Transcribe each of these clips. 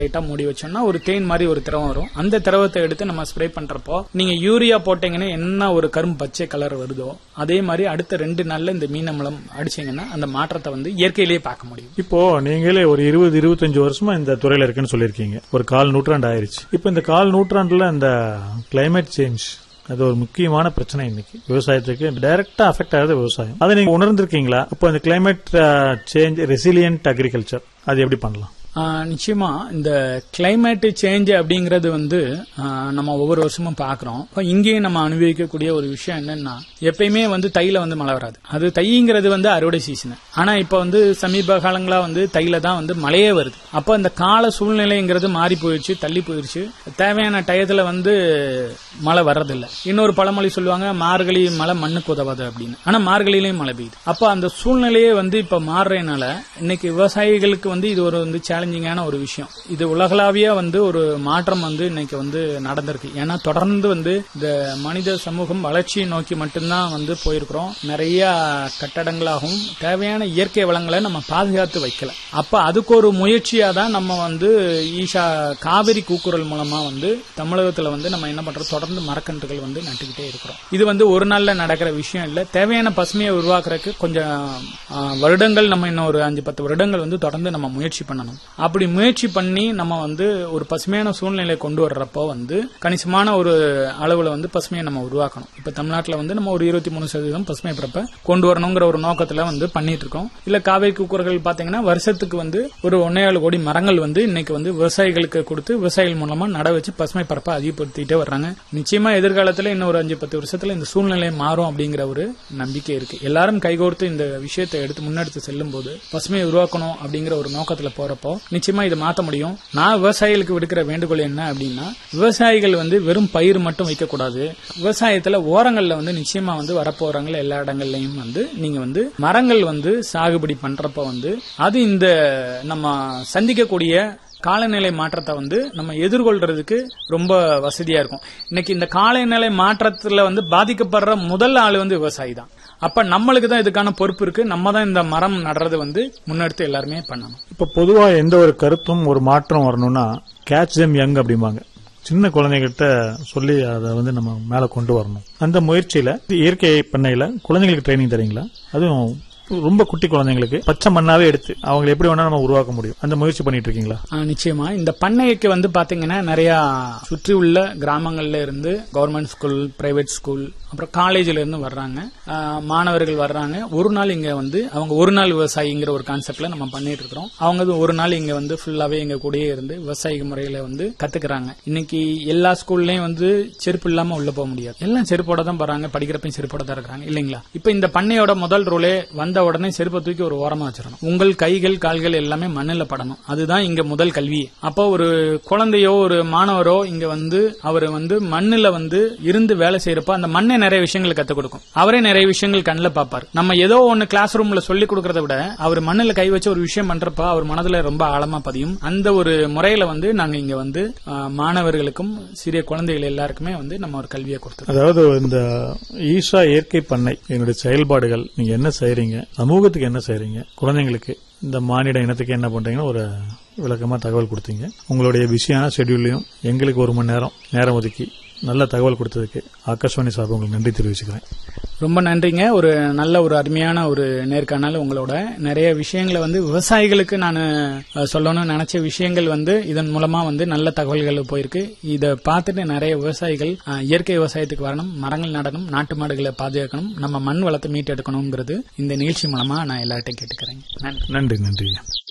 லைட்டா மூடி வச்சோம்னா ஒரு தேன் மாதிரி ஒரு திரவம் வரும் அந்த திரவத்தை எடுத்து நம்ம ஸ்ப்ரே பண்றப்போ நீங்க யூரியா போட்டீங்கன்னா என்ன ஒரு கரும் பச்சை கலர் வருதோ அதே மாதிரி அடுத்த ரெண்டு நாள்ல இந்த மீன் அமிலம் அடிச்சீங்கன்னா அந்த மாற்றத்தை வந்து இயற்கையிலேயே பார்க்க முடியும் இப்போ நீங்களே ஒரு இருபது இருபத்தஞ்சு வருஷமா இந்த துறையில இருக்குன்னு சொல்லியிருக்கீங்க ஒரு கால் நூற்றாண்டு ஆயிருச்சு இப்போ இந்த கால் நூற்றாண்டுல இந்த கிளைமேட் சேஞ்ச் அது ஒரு முக்கியமான பிரச்சனை இன்னைக்கு விவசாயத்துக்கு டைரக்டா அஃபெக்ட் ஆகுது விவசாயம் அதை நீங்க உணர்ந்திருக்கீங்களா இப்போ இந்த கிளைமேட் சேஞ்ச் ரெசிலியன்ட் அக்ரிகல்ச்சர் அது எப்படி பண்ணலாம் ஆஹ் நிச்சயமா இந்த கிளைமேட் சேஞ்ச் அப்படிங்கறது வந்து ஆஹ் நம்ம ஒவ்வொரு வருஷமும் பாக்குறோம் இப்ப இங்கேயும் நம்ம அனுபவிக்கக்கூடிய ஒரு விஷயம் என்னன்னா எப்பயுமே வந்து தையில வந்து மழை வராது அது தைங்கிறது வந்து அறுவடை சீசன் ஆனா இப்ப வந்து சமீப காலங்களா வந்து தையில தான் வந்து மழையே வருது அப்ப இந்த கால சூழ்நிலைங்கிறது மாறி போயிடுச்சு தள்ளி போயிடுச்சு தேவையான டயத்துல வந்து மழை வர்றதில்ல இன்னொரு பழமொழி சொல்லுவாங்க மார்கழி மழை மண்ணுக்கு உதவாது அப்படின்னு ஆனா மார்கழியிலயும் மழை பெய்யுது அப்ப அந்த சூழ்நிலையே வந்து இப்ப மாறுறதுனால இன்னைக்கு விவசாயிகளுக்கு வந்து இது ஒரு வந்து சேலஞ்சிங்கான ஒரு விஷயம் இது உலகளாவிய வந்து ஒரு மாற்றம் வந்து இன்னைக்கு வந்து நடந்திருக்கு ஏன்னா தொடர்ந்து வந்து இந்த மனித சமூகம் வளர்ச்சியை நோக்கி மட்டும்தான் வந்து போயிருக்கிறோம் நிறைய கட்டடங்களாகவும் தேவையான இயற்கை வளங்களை நம்ம பாதுகாத்து வைக்கல அப்ப அதுக்கு ஒரு முயற்சியா தான் நம்ம வந்து ஈஷா காவிரி கூக்குரல் மூலமா வந்து தமிழகத்துல வந்து நம்ம என்ன பண்றோம் தொடர்ந்து மரக்கன்றுகள் வந்து நட்டுக்கிட்டே இருக்கிறோம் இது வந்து ஒரு நாள்ல நடக்கிற விஷயம் இல்ல தேவையான பசுமையை உருவாக்குறதுக்கு கொஞ்சம் ஆ, வருடங்கள் நம்ம இன்னும் ஒரு அஞ்சு பத்து வருடங்கள் வந்து தொடர்ந்து நம்ம முயற்சி பண்ணணும் அப்படி முயற்சி பண்ணி நம்ம வந்து ஒரு பசுமையான சூழ்நிலையை கொண்டு வர்றப்போ வந்து கணிசமான ஒரு அளவுல வந்து பசுமையை நம்ம உருவாக்கணும் இப்ப தமிழ்நாட்டுல வந்து நம்ம ஒரு இருபத்தி மூணு சதவீதம் பசுமை பிறப்ப கொண்டு வரணுங்கிற ஒரு நோக்கத்துல வந்து பண்ணிட்டு இருக்கோம் இல்ல காவேரி கூக்குரல்கள் பாத்தீங்கன்னா வருஷத்துக்கு வந்து ஒரு ஒன்னேழு கோடி மரங்கள் வந்து இன்னைக்கு வந்து விவசாயிகளுக்கு கொடுத்து விவசாயிகள் மூலமா நட வச்சு பசுமை பரப்பை அதிகப்படுத்திட்டே வர்றாங்க நிச்சயமா எதிர்காலத்துல இன்னும் ஒரு அஞ்சு பத்து வருஷத்துல இந்த சூழ்நிலை மாறும் அப்படிங்கிற ஒரு நம்பிக்கை இருக்கு எல்லாரும் கைகோர்த்து இந்த விஷயத்தை எடுத்து முன்னெடுத்து செல்லும் போது பசுமையை உருவாக்கணும் அப்படிங்கிற ஒரு நோக்கத்துல போறப்போ நிச்சயமா இதை மாத்த முடியும் நான் விவசாயிகளுக்கு விடுக்கிற வேண்டுகோள் என்ன அப்படின்னா விவசாயிகள் வந்து வெறும் பயிர் மட்டும் வைக்கக்கூடாது விவசாயத்துல ஓரங்கள்ல வந்து நிச்சயமா வந்து வரப்போறவங்கள எல்லா இடங்கள்லயும் வந்து நீங்க வந்து மரங்கள் வந்து சாகுபடி பண்றப்ப வந்து அது இந்த நம்ம சந்திக்கக்கூடிய காலநிலை மாற்றத்தை வந்து நம்ம எதிர்கொள்றதுக்கு ரொம்ப வசதியா இருக்கும் இன்னைக்கு இந்த காலநிலை மாற்றத்துல வந்து பாதிக்கப்படுற முதல் ஆள் வந்து விவசாயி தான் அப்ப நம்மளுக்கு தான் இதுக்கான பொறுப்பு இருக்கு நம்ம தான் இந்த மரம் நடுறது வந்து முன்னெடுத்து எல்லாருமே பண்ணணும் இப்போ பொதுவா எந்த ஒரு கருத்தும் ஒரு மாற்றம் வரணும்னா கேட்ச் them யங் அப்படிம்பாங்க சின்ன குழந்தைகிட்ட சொல்லி அதை வந்து நம்ம மேல கொண்டு வரணும் அந்த முயற்சியில இயற்கை பண்ணையில குழந்தைங்களுக்கு ட்ரைனிங் தரீங்களா அதுவும் ரொம்ப குட்டி குழந்தைங்களுக்கு பச்சை மண்ணாவே எடுத்து அவங்களை எப்படி வேணா நம்ம உருவாக்க முடியும் அந்த முயற்சி பண்ணிட்டு இருக்கீங்களா ஆ, நிச்சயமா இந்த பண்ணைக்கு வந்து பாத்தீங்கன்னா நிறைய சுற்றி உள்ள கிராமங்கள்ல இருந்து கவர்மெண்ட் ஸ்கூல் பிரைவேட் ஸ்கூல் அப்புறம் காலேஜ்ல இருந்து வர்றாங்க ஆ, மாணவர்கள் வர்றாங்க ஒரு நாள் இங்க வந்து அவங்க ஒரு நாள் விவசாயிங்கிற ஒரு கான்செப்ட்ல நம்ம பண்ணிட்டு இருக்கிறோம் அவங்க வந்து ஒரு நாள் இங்க வந்து ஃபுல்லாவே எங்க கூடயே இருந்து விவசாய முறையில வந்து கத்துக்கிறாங்க இன்னைக்கு எல்லா ஸ்கூல்லயும் வந்து செருப்பு இல்லாம உள்ள போக முடியாது எல்லாம் செருப்போட தான் போறாங்க படிக்கிறப்பையும் செருப்போட தான் இருக்கிறாங்க இல்லைங்களா இப்ப இந்த பண்ணையோட முதல் ரோலே வந்த உடனே செருப்பை தூக்கி ஒரு ஓரமா வச்சிடணும் உங்கள் கைகள் கால்கள் எல்லாமே மண்ணில் படணும் அதுதான் இங்க முதல் கல்வி அப்போ ஒரு குழந்தையோ ஒரு மாணவரோ இங்க வந்து அவர் வந்து மண்ணுல வந்து இருந்து வேலை செய்யறப்ப அந்த மண்ணே நிறைய விஷயங்கள் கத்துக் கொடுக்கும் அவரே நிறைய விஷயங்கள் கண்ணில் பார்ப்பார் நம்ம ஏதோ ஒன்னு கிளாஸ் ரூம்ல சொல்லி கொடுக்கறத விட அவர் மண்ணுல கை வச்சு ஒரு விஷயம் பண்றப்ப அவர் மனதுல ரொம்ப ஆழமா பதியும் அந்த ஒரு முறையில வந்து நாங்க இங்க வந்து ஆ, மாணவர்களுக்கும் சிறிய குழந்தைகள் எல்லாருக்குமே வந்து நம்ம ஒரு கல்வியை கொடுத்துருக்கோம் அதாவது இந்த ஈஷா இயற்கை பண்ணை என்னுடைய செயல்பாடுகள் நீங்க என்ன செய்றீங்க சமூகத்துக்கு என்ன செய்றீங்க குழந்தைங்களுக்கு இந்த மானிட இனத்துக்கு என்ன பண்றீங்கன்னு ஒரு விளக்கமா தகவல் கொடுத்தீங்க உங்களுடைய பிஸியான ஷெட்யூல்லையும் எங்களுக்கு ஒரு மணி நேரம் நேரம் ஒதுக்கி நல்ல தகவல் கொடுத்ததுக்கு ஆகாஷ்வாணி சார்பு உங்களுக்கு நன்றி தெரிவிச்சுக்கிறேன் ரொம்ப நன்றிங்க ஒரு நல்ல ஒரு அருமையான ஒரு நேர்காணல் உங்களோட நிறைய விஷயங்களை வந்து விவசாயிகளுக்கு நான் சொல்லணும்னு நினைச்ச விஷயங்கள் வந்து இதன் மூலமா வந்து நல்ல தகவல்கள் போயிருக்கு இதை பார்த்துட்டு நிறைய விவசாயிகள் அஹ், இயற்கை விவசாயத்துக்கு வரணும் மரங்கள் நடணும் நாட்டு மாடுகளை பாதுகாக்கணும் நம்ம மண் வளத்தை மீட்டெடுக்கணுங்கிறது இந்த நிகழ்ச்சி மூலமா நான் எல்லார்ட்டையும் கேட்டுக்கிறேன் நன்றி நன்றி நன்றி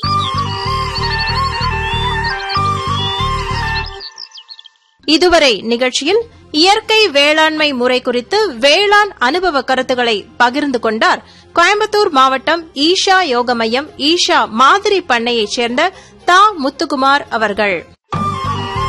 இதுவரை நிகழ்ச்சியில் இயற்கை வேளாண்மை முறை குறித்து வேளாண் அனுபவ கருத்துக்களை பகிர்ந்து கொண்டார் கோயம்புத்தூர் மாவட்டம் ஈஷா யோக மையம் ஈஷா மாதிரி பண்ணையைச் சேர்ந்த தா முத்துக்குமார் அவர்கள்